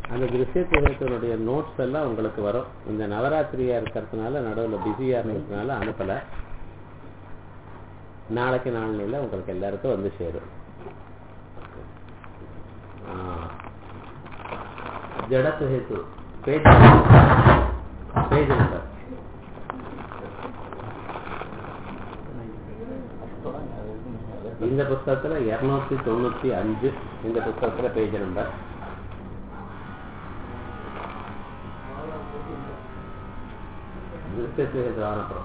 அந்த திருஷ்யத்துவத்தினுடைய நோட்ஸ் எல்லாம் உங்களுக்கு வரும் இந்த நவராத்திரியா இருக்கிறதுனால நடுவில் பிஸியா இருக்கிறதுனால அனுப்பல நாளைக்கு நாளையில உங்களுக்கு எல்லாருக்கும் வந்து சேரும் ஜடத்து ஹேத்து பேஜ் பேஜ் நம்பர் இந்த புஸ்தகத்துல இருநூத்தி தொண்ணூத்தி அஞ்சு இந்த புஸ்தகத்துல பேஜ் நம்பர் திருஷ்யத்துவ அனுப்புறோம்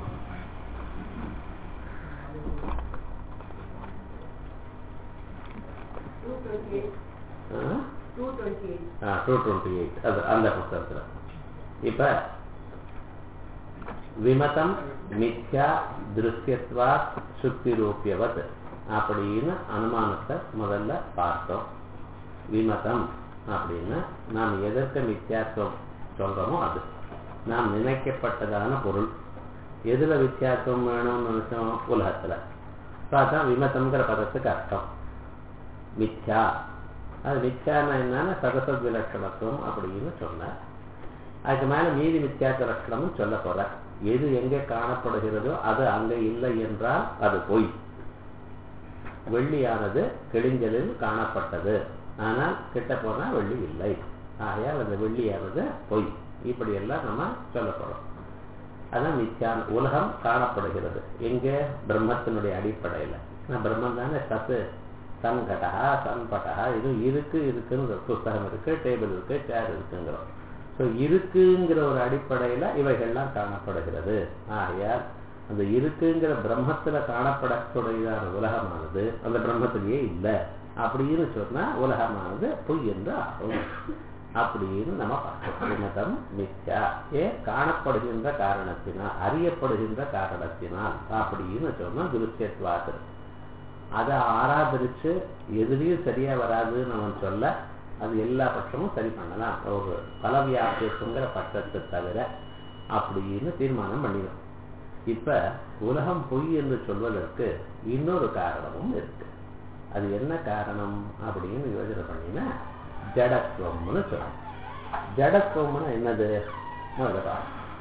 டூ டுவெண்ட்டி எயிட் அது அந்த புஸ்தகத்துல இப்ப விமதம் மித்யா திருஷ்யத்வா சுத்தி ரூபியவத் அப்படின்னு அனுமானத்தை முதல்ல பார்த்தோம் விமதம் அப்படின்னு நாம் எதற்கு வித்தியாசம் சொல்றோமோ அது நாம் நினைக்கப்பட்டதான பொருள் எதுல வித்தியாசம் வேணும்னு நினைச்சோம் உலகத்துல அதான் விமதம்ங்கிற பதத்துக்கு அர்த்தம் மித்யா அது மித்யானா என்னன்னா சதசத் விலட்சணத்துவம் அப்படின்னு சொன்னார் அதுக்கு மேல மீதி மித்யாக்க லட்சணமும் சொல்ல போற எது எங்கே காணப்படுகிறதோ அது அங்க இல்லை என்றால் அது பொய் வெள்ளியானது கிழிஞ்சலில் காணப்பட்டது ஆனால் கிட்ட போனா வெள்ளி இல்லை ஆகையால் அந்த வெள்ளியானது பொய் இப்படி எல்லாம் நம்ம சொல்ல போறோம் அதான் மித்யான் உலகம் காணப்படுகிறது எங்க பிரம்மத்தினுடைய அடிப்படையில பிரம்மம் தானே சத்து சன்கட்டா சன்பட்டா இது இருக்கு இருக்குன்னு புஸ்தகம் இருக்கு டேபிள் இருக்கு சேர் இருக்குங்கிறோம் ஸோ இருக்குங்கிற ஒரு அடிப்படையில இவைகள்லாம் காணப்படுகிறது ஆகையால் அந்த இருக்குங்கிற பிரம்மத்துல காணப்படக்கூடியதான உலகமானது அந்த பிரம்மத்திலேயே இல்லை அப்படின்னு சொன்னா உலகமானது பொய் என்று ஆகும் அப்படின்னு நம்ம பார்க்கணும் மித்யா ஏ காணப்படுகின்ற காரணத்தினால் அறியப்படுகின்ற காரணத்தினால் அப்படின்னு சொன்னா திருஷ்யத்வாது அதை ஆராதரிச்சு எதுலேயும் சரியா வராதுன்னு நம்ம சொல்ல அது எல்லா பட்சமும் சரி பண்ணலாம் ஒரு பலவியாபியத்துங்கிற பட்சத்தை தவிர அப்படின்னு தீர்மானம் பண்ணிடும் இப்ப உலகம் பொய் என்று சொல்வதற்கு இன்னொரு காரணமும் இருக்கு அது என்ன காரணம் அப்படின்னு யோசனை பண்ணினா ஜடத்துவம்னு சொல்லணும் ஜடத்துவம்னு என்னது முதல்ல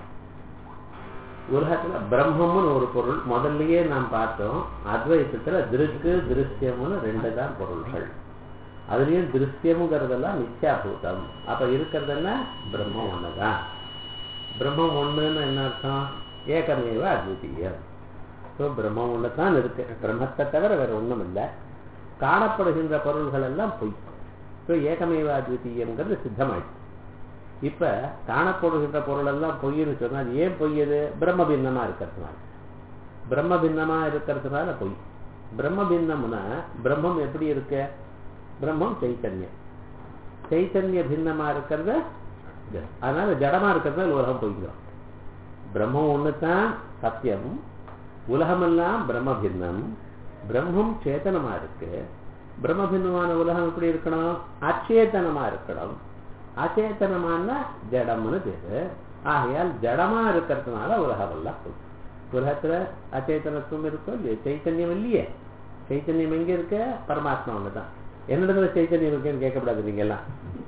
உலகத்துல பிரம்மம்னு ஒரு பொருள் முதல்லயே நாம் பார்த்தோம் அத்வைத்தத்துல திருக்கு திருஷ்யம்னு ரெண்டு தான் பொருள்கள் அதுலயும் திருஷ்யம்ங்கிறதெல்லாம் நித்யாபூதம் அப்ப இருக்கிறதுன்னா பிரம்மம் ஒண்ணுதான் பிரம்மம் ஒண்ணுன்னு என்ன அர்த்தம் ஏகமேவ அத்விதீயம் ஸோ பிரம்மம் ஒன்று தான் இருக்கு பிரம்மத்தை தவிர வேற ஒன்றும் இல்லை காணப்படுகின்ற பொருள்கள் எல்லாம் பொய் ஸோ ஏகமேவ அத்விதீயம்ங்கிறது சித்தமாயிடுச்சு இப்ப காணப்படுகின்ற பொருள் எல்லாம் பொய்ன்னு சொன்னா அது ஏன் பொய்யது பிரம்ம பின்னமா இருக்கிறதுனால பிரம்ம பின்னமா இருக்கிறதுனால பொய் பிரம்ம பின்னம்னா பிரம்மம் எப்படி இருக்க பிரம்மம் சைத்தன்யம் சைத்தன்ய பின்னமா இருக்கிறது அதனால ஜடமா இருக்கிறது உலகம் பொய்கிறோம் பிரம்மம் ஒண்ணுதான் சத்தியம் உலகமெல்லாம் பிரம்ம பின்னம் பிரம்மம் சேத்தனமா இருக்கு பிரம்ம பின்னமான உலகம் எப்படி இருக்கணும் அச்சேதனமா இருக்கணும் அச்சேத்தனமான ஜடம்னு பேரு ஆகையால் ஜடமா இருக்கிறதுனால உலகம் எல்லாம் பொய் உலகத்துல அச்சேதனத்துவம் இருக்கும் இல்லையே சைத்தன்யம் இல்லையே சைத்தன்யம் எங்க இருக்க பரமாத்மா ஒண்ணுதான் என்னிடத்துல சைத்தன்யம் இருக்குன்னு கேட்கக்கூடாது நீங்க எல்லாம்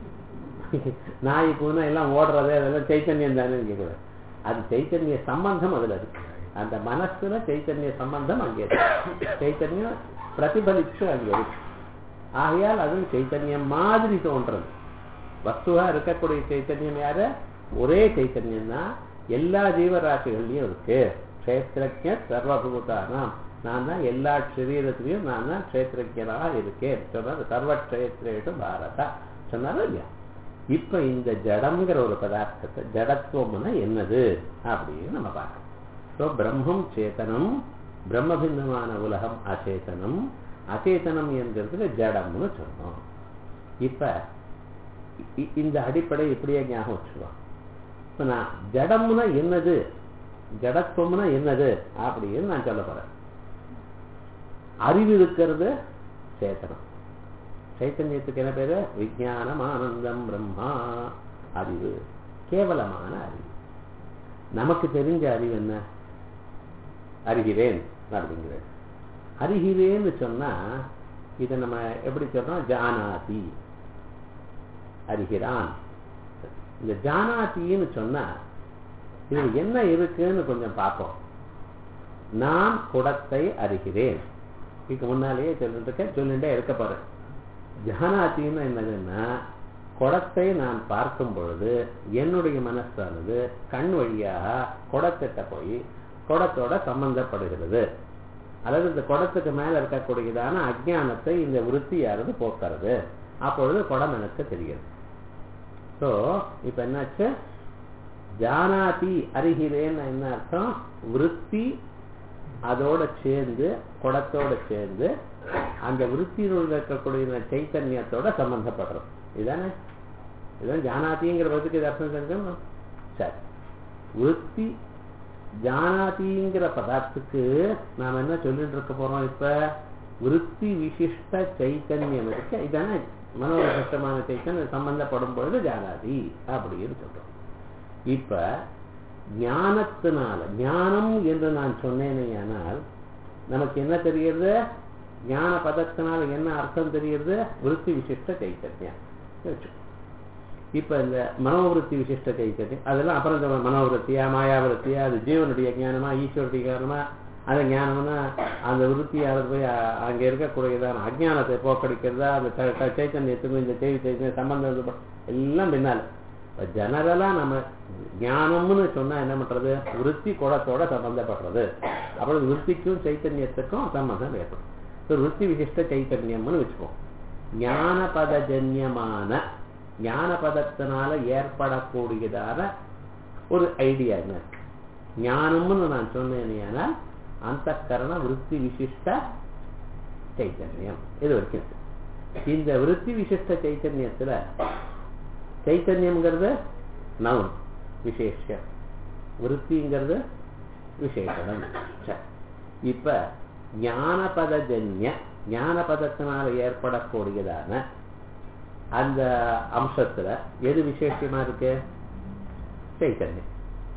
நாய் பூனா எல்லாம் ஓடுறது அதெல்லாம் சைத்தன்யம் தானே கேட்கக்கூடாது அது சைத்தன்ய சம்பந்தம் அதுல இருக்கு அந்த மனசுல சைத்தன்ய சம்பந்தம் அங்கே இருக்கு சைத்தன்யம் பிரதிபலிச்சு அங்கே இருக்கு ஆகையால் அது சைத்தன்யம் மாதிரி தோன்றது வஸ்துவா இருக்கக்கூடிய சைத்தன்யம் யாரு ஒரே சைத்தன்யம் தான் எல்லா ஜீவராசிகள்லயும் இருக்கு கஷேத்திரஜ சர்வபூதானாம் நான் தான் எல்லா சரீரத்திலையும் நான் தான் கஷேத்திரஜனாக இருக்கேன் சொன்னார் சர்வக்ஷேத்திரேஷு பாரதா சொன்னாலும் இல்லையா இப்ப இந்த ஜடம்ங்கிற ஒரு பதார்த்தத்தை ஜடத்துவம்னா என்னது அப்படின்னு நம்ம பார்க்கணும் ஸோ பிரம்மம் சேத்தனம் பிரம்மபின்னமான உலகம் அச்சேதனம் அச்சேதனம் என்கிறதுக்கு ஜடம்னு சொன்னோம் இப்ப இந்த அடிப்படை இப்படியே ஞாபகம் வச்சுக்கோம் இப்ப நான் ஜடம்னா என்னது ஜடத்துவம்னா என்னது அப்படின்னு நான் சொல்ல போறேன் அறிவு இருக்கிறது சேத்தனம் சைத்தன்யத்துக்கு என்ன பேரு விஜயானம் ஆனந்தம் பிரம்மா அறிவு கேவலமான அறிவு நமக்கு தெரிஞ்ச அறிவு என்ன அறிகிறேன் அப்படிங்கிறது அறிகிறேன்னு சொன்னா இதை நம்ம எப்படி சொல்றோம் ஜானாதி அறிகிறான் இந்த ஜானாத்தின்னு சொன்னா இது என்ன இருக்குன்னு கொஞ்சம் பார்ப்போம் நான் குடத்தை அறிகிறேன் இதுக்கு முன்னாலேயே சொல்லிட்டு இருக்க சொல்லிட்டே இருக்க பாரு ஜானாத்தின்னு என்னதுன்னா குடத்தை நான் பார்க்கும் பொழுது என்னுடைய மனசானது கண் வழியாக குடத்திட்ட போய் குடத்தோட சம்பந்தப்படுகிறது அல்லது இந்த குடத்துக்கு மேல இருக்கக்கூடியதான அஜ்ஞானத்தை இந்த விருத்தியானது போக்குறது அப்பொழுது குடம் எனக்கு தெரியுது ஸோ இப்ப என்னாச்சு ஜானாதி அறிகிறேன்னு என்ன அர்த்தம் விருத்தி அதோட சேர்ந்து குடத்தோட சேர்ந்து அந்த விருத்தியினுள் இருக்கக்கூடிய சைத்தன்யத்தோட சம்பந்தப்படுறது இதுதானே இதுதான் ஜானாதிங்கிற பதத்துக்கு இது அர்த்தம் தெரிஞ்சுக்கணும் சரி விருத்தி ஜானாதிங்கிற பதார்த்தத்துக்கு நாம் என்ன சொல்லிட்டு இருக்க போறோம் இப்ப விருத்தி விசிஷ்ட சைத்தன்யம் இருக்கு இதானே மனோவிசிஷ்டமான சைத்தன்யம் சம்பந்தப்படும் பொழுது ஜானாதி அப்படின்னு சொல்றோம் இப்ப ஞானத்தினால ஞானம் என்று நான் சொன்னேனேயானால் நமக்கு என்ன தெரியுது ஞான பதத்தினால என்ன அர்த்தம் தெரியுது விருத்தி விசிஷ்ட சைத்தன்யம் இப்ப இந்த மனோவிருத்தி விசிஷ்ட சைத்தன்யம் அதெல்லாம் அப்புறம் இந்த மனோவிருத்தியா மாயாவிருத்தியா அது ஜீவனுடைய ஞானமா ஈஸ்வருடைய ஞானமா அந்த ஞானம்னா அந்த விருத்தியானது போய் அங்க இருக்கக்கூடியதான அஜானத்தை போக்கடிக்கிறதா அந்த சைத்தன்யத்துக்கும் இந்த செய்தி சைத்தன்யம் சம்பந்தம் எல்லாம் பின்னால் இப்போ ஜெனரலா நம்ம ஞானம்னு சொன்னா என்ன பண்றது விருத்தி குடத்தோட சம்பந்தப்படுறது அப்புறம் விருத்திக்கும் சைத்தன்யத்துக்கும் சம்பந்தம் ஏற்படும் விருத்தி விசிஷ்ட சைத்தன்யம்னு வச்சுப்போம் ஞானபதஜன்யமான ஞானபதத்தினால ஏற்படக்கூடியதான ஒரு ஐடியா என்ன ஞானம்னு நான் சொன்னேன்னா அந்த கரண விருத்தி விசிஷ்ட சைத்தன்யம் இது வரைக்கும் இந்த விருத்தி விசிஷ்ட சைத்தன்யத்துல சைத்தன்யம்ங்கிறது நவுன் விசேஷம் விருத்திங்கிறது விசேஷனம் இப்ப ஞானபதஜன்ய ஞானபதத்தினால ஏற்படக்கூடியதான அந்த அம்சத்துல எது விசேஷமா இருக்கு சைத்தன்யம்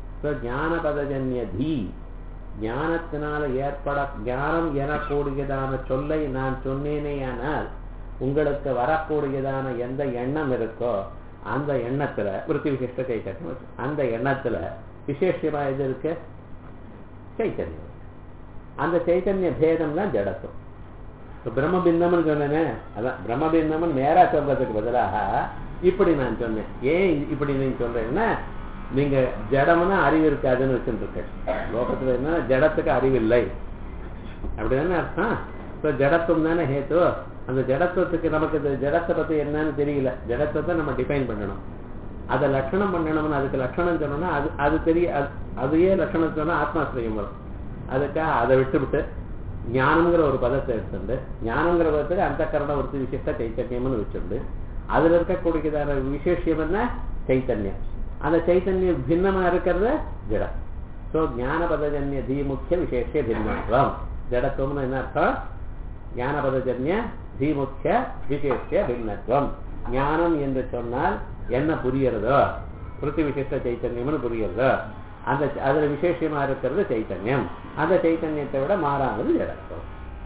ஞானபதஜன்ய தீ ஞானத்தினால ஏற்பட ஞானம் எனக்கூடியதான சொல்லை நான் சொன்னேனேயானால் உங்களுக்கு வரக்கூடியதான எந்த எண்ணம் இருக்கோ அந்த எண்ணத்துல விருத்தி விசிஷ்ட சைத்தன்யம் அந்த எண்ணத்துல விசேஷமா எது இருக்கு சைத்தன்யம் அந்த சைத்தன்ய பேதம் தான் ஜடத்துவம் இப்போ பிரம்மபிந்தம்னு சொன்னேனே அதான் பிரம்மபிந்தம்னு நேரா சொல்றதுக்கு பதிலாக இப்படி நான் சொன்னேன் ஏன் இப்படி நீங்க சொல்றேன்னா நீங்க ஜடம்னா அறிவு இருக்காதுன்னு வச்சுருக்க லோகத்துல என்ன ஜடத்துக்கு அறிவில்லை அப்படிதானே அர்த்தம் இப்போ ஜடத்துவம் தானே ஹேத்து அந்த ஜடத்துவத்துக்கு நமக்கு இந்த ஜடத்தை பத்தி என்னன்னு தெரியல ஜடத்துவத்தை நம்ம டிஃபைன் பண்ணணும் அதை லட்சணம் பண்ணணும்னு அதுக்கு லட்சணம் சொன்னோம்னா அது அது தெரிய அதையே லட்சணம் சொன்னா ஆத்மாசிரியம் வரும் அதுக்காக அதை விட்டுவிட்டு ஞானம்ங்கிற ஒரு பதத்தை எடுத்துண்டு ஞானங்கிற பதத்துக்கு அந்த கரண ஒரு விசிஷ்ட சைத்தன்யம்னு வச்சுண்டு அதுல இருக்கக்கூடியதான விசேஷம் என்ன சைத்தன்யம் அந்த சைத்தன்யம் பின்னமா இருக்கிறது ஜடம் ஸோ ஞானபதஜன்ய தீமுக்கிய விசேஷ பின்னத்துவம் ஜடத்துவம்னு என்ன அர்த்தம் ஞானபதஜன்ய தீமுக்கிய விசேஷ பின்னத்துவம் ஞானம் என்று சொன்னால் என்ன புரியறதோ பிருத்தி விசிஷ்ட சைத்தன்யம்னு புரியறதோ அந்த அதுல விசேஷமா இருக்கிறது சைத்தன்யம் அந்த சைத்தன்யத்தை விட மாறானது ஜடத்துவம்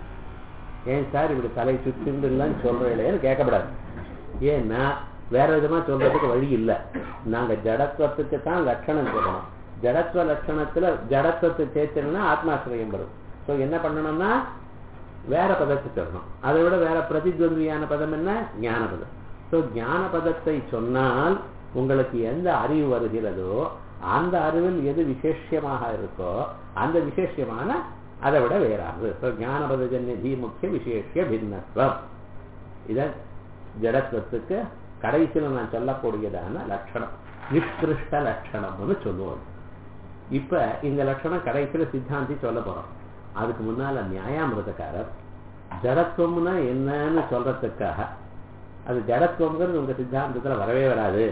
ஏன் சார் இப்படி தலை சுத்திண்டுலாம் சொல்றேன்னு கேட்கப்படாது ஏன்னா வேற விதமா சொல்றதுக்கு வழி இல்லை நாங்க ஜடத்துவத்துக்கு தான் லட்சணம் சொல்லணும் ஜடத்துவ லட்சணத்துல ஜடத்துவத்தை சேர்த்தணும்னா ஆத்மாசிரியம் வரும் ஸோ என்ன பண்ணணும்னா வேற பதத்தை சொல்லணும் அதை விட வேற பிரதித்வந்தியான பதம் என்ன ஞான பதம் ஸோ ஞான பதத்தை சொன்னால் உங்களுக்கு எந்த அறிவு வருகிறதோ அந்த அறிவில் எது விசேஷமாக இருக்கோ அந்த விசேஷமான அதை விட வேறாது ஸோ ஞானபதஜன்ய தீமுக்கிய விசேஷ பின்னத்துவம் இத ஜடத்துவத்துக்கு கடைசியில் நான் சொல்லக்கூடியதான லட்சணம் நிஷ்கிருஷ்ட லட்சணம்னு சொல்லுவோம் இப்ப இந்த லட்சணம் கடைசியில் சித்தாந்தி சொல்ல போறோம் அதுக்கு முன்னால நியாயாமிரதக்காரர் ஜடத்துவம்னா என்னன்னு சொல்றதுக்காக அது ஜடத்துவங்கிறது உங்க சித்தாந்தத்துல வரவே வராது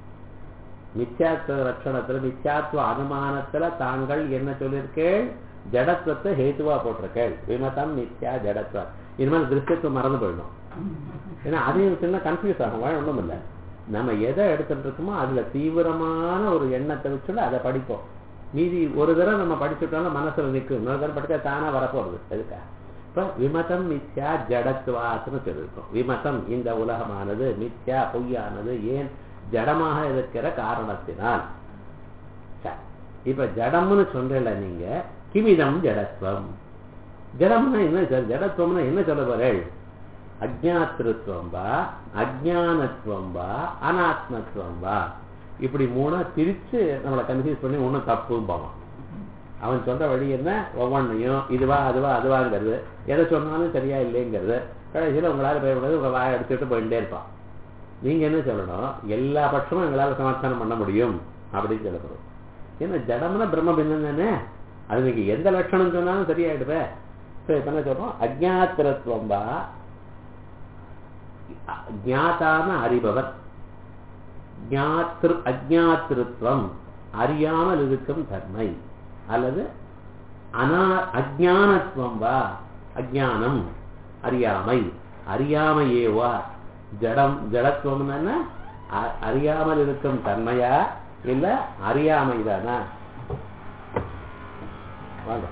மித்யாத்துவ லட்சணத்துல மித்யாத்துவ அனுமானத்துல தாங்கள் என்ன சொல்லியிருக்கேள் ஜடத்துவத்தை ஹேத்துவா போட்டிருக்கேள் விமதம் மித்யா ஜடத்துவம் இனிமேல் திருஷ்டத்துவம் மறந்து போயிடும் ஏன்னா அதையும் சின்ன கன்ஃபியூஸ் ஆகும் வாழ ஒண்ணும் இல்லை நம்ம எதை எடுத்துட்டு இருக்கோமோ அதுல தீவிரமான ஒரு எண்ணத்தை வச்சுட்டு அதை படிப்போம் மீதி ஒரு தடவை நம்ம படிச்சுட்டோம்னா மனசுல நிற்கும் இன்னொரு தடவை படிச்சா தானா வரப்போறது எதுக்கா இப்ப விமதம் மித்யா ஜடத்துவாத்துன்னு சொல்லியிருக்கோம் விமதம் இந்த உலகமானது மித்யா பொய்யானது ஏன் ஜடமாக இருக்கிற காரணத்தினால் சரி. இப்ப ஜடம்னு சொல்றல நீங்க கிமிதம் ஜடத்துவம் ஜடம்னா என்ன சார் ஜடத்துவம்னா என்ன சொல்ல போறேள் அஜாத்திருத்துவம் வா அஜானத்துவம் வா அனாத்மத்துவம் வா இப்படி மூணா பிரிச்சு நம்மளை கன்ஃபியூஸ் பண்ணி ஒன்றும் தப்புன்னு போவான் அவன் சொல்ற வழி என்ன ஒவ்வொன்றையும் இதுவா அதுவா அதுவாங்கிறது எதை சொன்னாலும் சரியா இல்லைங்கிறது கடைசியில் உங்களால் பயப்படுறது உங்க வாயை அடிச்சுட்டு போயிட்டே இருப்பான் நீங்க என்ன சொல்லணும் எல்லா பட்சமும் எங்களால் சமாதானம் பண்ண முடியும் அப்படின்னு சொல்லப்படும் ஏன்னா ஜடம்னா பிரம்ம பின்னம் தானே அது நீங்க எந்த லட்சணம் சொன்னாலும் சரியாயிடுவே சரி இப்ப என்ன சொல்றோம் அஜாத்திரத்துவம் பா ஜாத்தான அறிபவர் ஞாத்திரு அஜாத்திருத்துவம் அறியாமல் இருக்கும் தன்மை அல்லது அனா அஜானத்துவம் வா அஜானம் அறியாமை அறியாமையேவா ஜடம் ஜடத்துவம் என்ன அ- அறியாமல் இருக்கும் தன்மையா இல்ல அறியாமை தானா வாங்க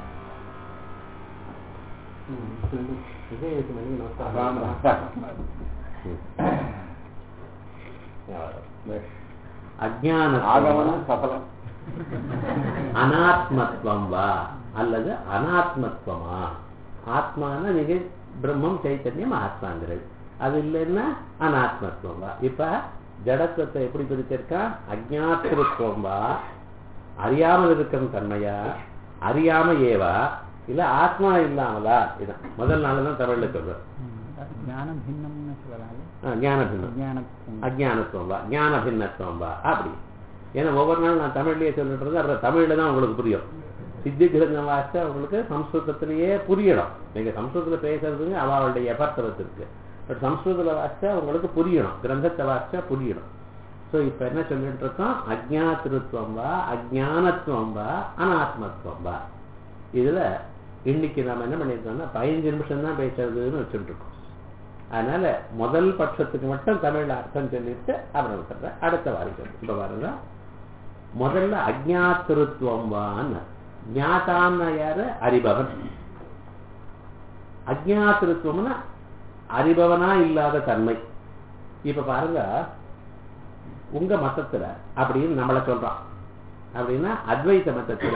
அஜானத்துவம் ஆகமனம் சபலம் அனாத்மத்துவம் வா அல்லது அனாத்மத்துவமா ஆத்மானா நீங்க பிரம்மம் சைத்தன்யம் ஆத்மாங்கிறது அது இல்லைன்னா அனாத்மத்துவம் வா இப்ப ஜடத்துவத்தை எப்படி பிரிச்சிருக்கா அஜாத்திருத்துவம் வா அறியாமல் இருக்கும் தன்மையா அறியாம ஏவா இல்ல ஆத்மா இல்லாமலா இதான் முதல் நாள் தான் தமிழ்ல சொல்றேன் ஞானம் பின்னம்னு சொல்லலாம் ஆ, ஞான பின்னம் அஜானத்துவம் அஜானத்துவம் வா ஞான பின்னத்துவம் வா அப்படி ஏன்னா ஒவ்வொரு நாள் நான் தமிழ்லயே சொல்லிட்டு இருந்தேன் அப்புறம் தமிழ்ல தான் உங்களுக்கு புரியும் சித்தி கிரந்தம் வாசிச்சா உங்களுக்கு சம்ஸ்கிருதத்திலேயே புரியணும் நீங்க சம்ஸ்கிருதத்துல பேசுறதுங்க அவளுடைய எபர்த்தவத்து இருக்கு பட் சம்ஸ்கிருதத்துல வாசிச்சா உங்களுக்கு புரியணும் கிரந்தத்தை வாசிச்சா புரியணும் ஸோ இப்ப என்ன சொல்லிட்டு இருக்கோம் அஜாத்திருத்துவம் வா அஜானத்துவம் வா அனாத்மத்துவம் வா இதுல இன்னைக்கு நாம என்ன பண்ணிருக்கோம்னா பதினஞ்சு நிமிஷம் தான் பேசுறதுன்னு வச்சுட்டு இருக்கோம் அதனால முதல் பட்சத்துக்கு மட்டும் தமிழ்ல அர்த்தம் சொல்லிட்டு அப்புறம் விட்டுறேன் அடுத்த வாரம் சொல்லு இப்ப பாருங்க முதல்ல அஜாத்திருத்துவம் வான் ஞாதான்னா யாரு அறிபவன் அஜாத்திருத்துவம்னா அறிபவனா இல்லாத தன்மை இப்ப பாருங்க உங்க மதத்துல அப்படின்னு நம்மளை சொல்றான் அப்படின்னா அத்வைத மதத்துல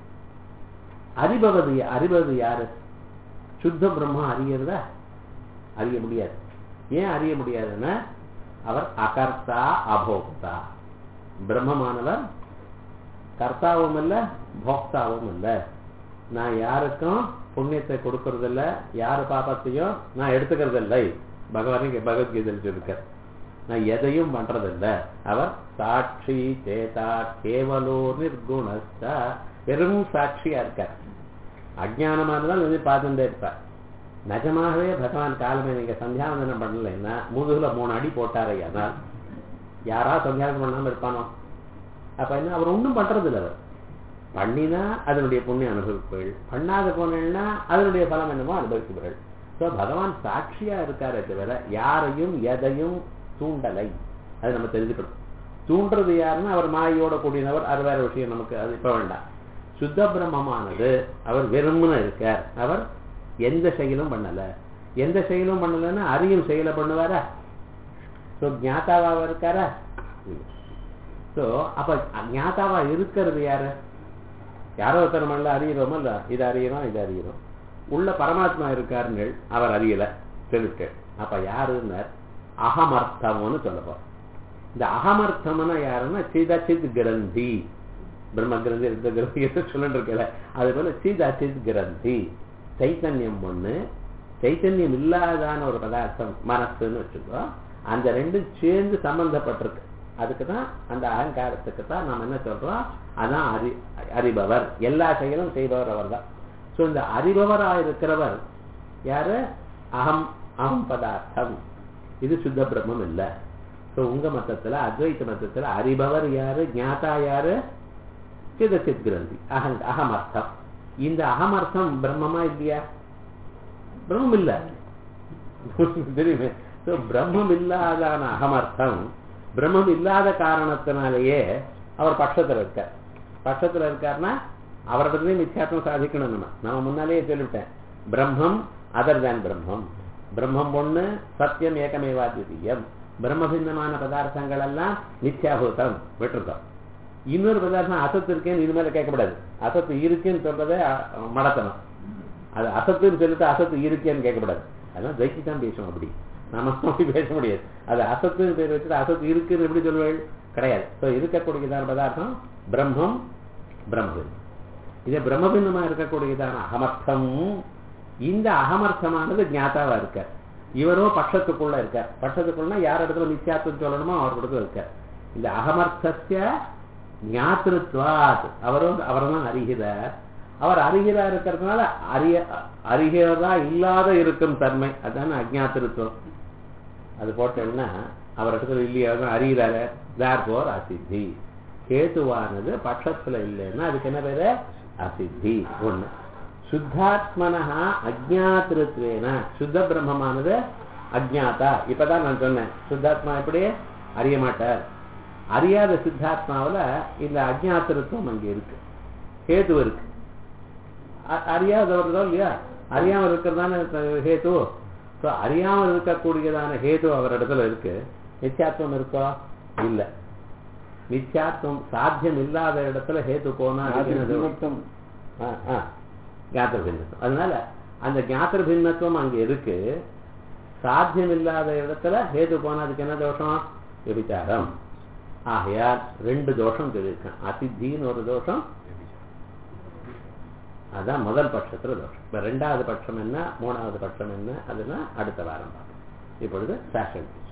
அறிபவது அறிபவது யாரு சுத்த பிரம்மா அறியறதா அறிய முடியாது ஏன் அறிய முடியாதுன்னா அவர் அகர்த்தா அபோக்தா பிரம்மமானவர் கர்த்தாவும் இல்ல போக்தாவும் இல்ல நான் யாருக்கும் புண்ணியத்தை கொடுக்கறது இல்ல யாரு பாபத்தையும் நான் எடுத்துக்கிறது இல்லை பகவானுக்கு பகவத்கீதையில் சொல்லிருக்கார் நான் எதையும் பண்றதில்ல அவர் சாட்சி சேதா கேவலோ நிர்குணஸ்தா வெறும் சாட்சியா இருக்கார் அஜானமா இருந்தாலும் வந்து பார்த்துட்டே இருப்பார் நிஜமாகவே பகவான் காலமே நீங்க சந்தியாவந்தனம் பண்ணலைன்னா முதுகுல மூணு அடி போட்டாரையானால் யாரா சந்தியாவந்தனம் பண்ணாம இருப்பானோ அப்ப என்ன அவர் ஒண்ணும் பண்றது இல்லை அவர் பண்ணினா அதனுடைய புண்ணியம் அனுபவிப்பீள் பண்ணாத போனேன்னா அதனுடைய பலம் என்னமோ அனுபவிப்பீர்கள் ஸோ பகவான் சாட்சியா இருக்காரே தவிர யாரையும் எதையும் தூண்டலை அது நம்ம தெரிஞ்சுக்கணும் தூண்டுறது யாருன்னா அவர் மாயோட கூடியவர் அது வேற விஷயம் நமக்கு அது இப்ப வேண்டாம் சுத்த பிரம்மமானது அவர் வெறும்னு இருக்கார் அவர் எந்த செயலும் பண்ணல எந்த செயலும் பண்ணலன்னா அறியும் செயலை பண்ணுவாரா ஸோ ஞாத்தாவா இருக்காரா ஸோ அப்ப ஞாத்தாவா இருக்கிறது யாரு யாரோ ஒருத்தர் மண்ணில் அறியிறோமோ இல்ல இது அறியிறோம் இது அறியிறோம் உள்ள பரமாத்மா இருக்காருங்கள் அவர் அறியல சொல்லிட்டு அப்ப யாருன்னார் அகமர்த்தம்னு சொல்லப்போம் இந்த அகமர்த்தம்னா யாருன்னா சிதச்சித் கிரந்தி பிரம்ம கிரந்தி இருக்க கிரந்தி சொல்லிட்டு இருக்கல அது போல சிதச்சித் கிரந்தி சைத்தன்யம் ஒண்ணு சைத்தன்யம் இல்லாதான ஒரு பதார்த்தம் மனசுன்னு வச்சுக்கோ அந்த ரெண்டும் சேர்ந்து சம்பந்தப்பட்டிருக்கு அதுக்கு தான் அந்த அகங்காரத்துக்கு தான் நாம் என்ன சொல்றோம் அதான் அறி அறிபவர் எல்லா செயலும் செய்பவர் அவர் தான் ஸோ இந்த அறிபவராக இருக்கிறவர் யாரு அகம் அகம் பதார்த்தம் இது சுத்த பிரம்மம் இல்லை ஸோ உங்க மத்தத்துல அத்வைத்த மத்தத்துல அறிபவர் யாரு ஞாதா யாரு சிதச்சித் கிரந்தி அகங் அகமர்த்தம் இந்த அகமர்த்தம் பிரம்மமா இல்லையா பிரம்மம் இல்ல தெரியுமே ஸோ பிரம்மம் இல்லாதான அகமர்த்தம் பிரம்மம் இல்லாத காரணத்தினாலேயே அவர் பட்சத்துல இருக்கார் பட்சத்துல இருக்காருன்னா அவரிடத்துலயும் மித்யாத்வம் சாதிக்கணும் நம்ம நம்ம முன்னாலேயே சொல்லிவிட்டேன் பிரம்மம் அதர் தேன் பிரம்மம் பிரம்மம் ஒண்ணு சத்தியம் ஏகமேவாத்விதீயம் பிரம்மபின்னமான பதார்த்தங்கள் எல்லாம் நித்யாபூதம் விட்டுருக்கோம் இன்னொரு பதார்த்தம் அசத்து இருக்கேன்னு இனிமேல கேட்கக்கூடாது அசத்து இருக்குன்னு சொல்றதே அ- மடத்தனம் அது அசத்துன்னு சொல்லிட்டு அசத்து இருக்கேன்னு கேட்கக்கூடாது அதெல்லாம் துவைக்கு தான் பேசுவோம் அப்படி நாம அப்படி பேச முடியாது அது அசத்துன்னு பேர் வச்சுட்டு அசத்து இருக்குன்னு எப்படி சொல்லுவேள் கிடையாது ஸோ இருக்கக்கூடியதான பதார்த்தம் பிரம்மம் பிரம்மம் இது பிரம்மபின்னமா இருக்கக்கூடியதான அகமர்த்தம் இந்த அகமர்த்தமானது ஞாதாவா இருக்க இவரும் பட்சத்துக்குள்ள இருக்க பட்சத்துக்குள்ளனா யார் இடத்துல நித்தியாத்துவம் சொல்லணுமோ அவர் இடத்துல இருக்க இந்த அகமர்த்தஸ்ய ஞாத்திருத்வாத் அவரும் அவர் தான் அறிகிறார் அவர் அறிகிறா இருக்கிறதுனால அறிய அறிகிறதா இல்லாத இருக்கும் தன்மை அதுதானே அஜ்ஞாத்திருத்துவம் அது போட்டேன்னா அவர் இடத்துல இல்லையா தான் அறிகிறாரு தேர்போர் அசித்தி கேதுவானது பட்சத்துல இல்லைன்னா அதுக்கு என்ன பேரு அசித்தி ஒண்ணு சுத்தாத்மனஹா அஜ்ஞாத்திருத்வேன சுத்த பிரம்மமானது அஜ்ஞாதா இப்பதான் நான் சொன்னேன் சுத்தாத்மா எப்படி அறிய மாட்டார் அறியாத சித்தாத்மாவுல இந்த அஜ்ஞாத்திருத்துவம் அங்க இருக்கு ஹேது இருக்கு அ- அறியாதவர்களோ இல்லையா அறியாமல் இருக்கிறதான ஹேது ஸோ அறியாமல் இருக்கக்கூடியதான ஹேது அவர் இடத்துல இருக்கு நித்தியாத்வம் இருக்கோ இல்ல நித்தியாத்வம் சாத்தியம் இல்லாத இடத்துல ஹேது போனா அதுக்கு என்னது? நிமித்தம் ஆ, ஆ. ஞாத்திர பின்னத்துவம் அதனால அந்த ஞாத்திர பின்னத்துவம் அங்க இருக்கு சாத்தியம் இல்லாத இடத்துல ஹேது போனா அதுக்கு என்ன தோஷம் விபிச்சாரம் ஆகையால் ரெண்டு தோஷம் சொல்லியிருக்கேன் அசித்தின்னு ஒரு தோஷம் அதான் முதல் பட்சத்துல தோஷம் இப்ப ரெண்டாவது பட்சம் என்ன மூணாவது பட்சம் என்ன அதுனா அடுத்த வாரம் பார்ப்போம் இப்பொழுது சாஷன்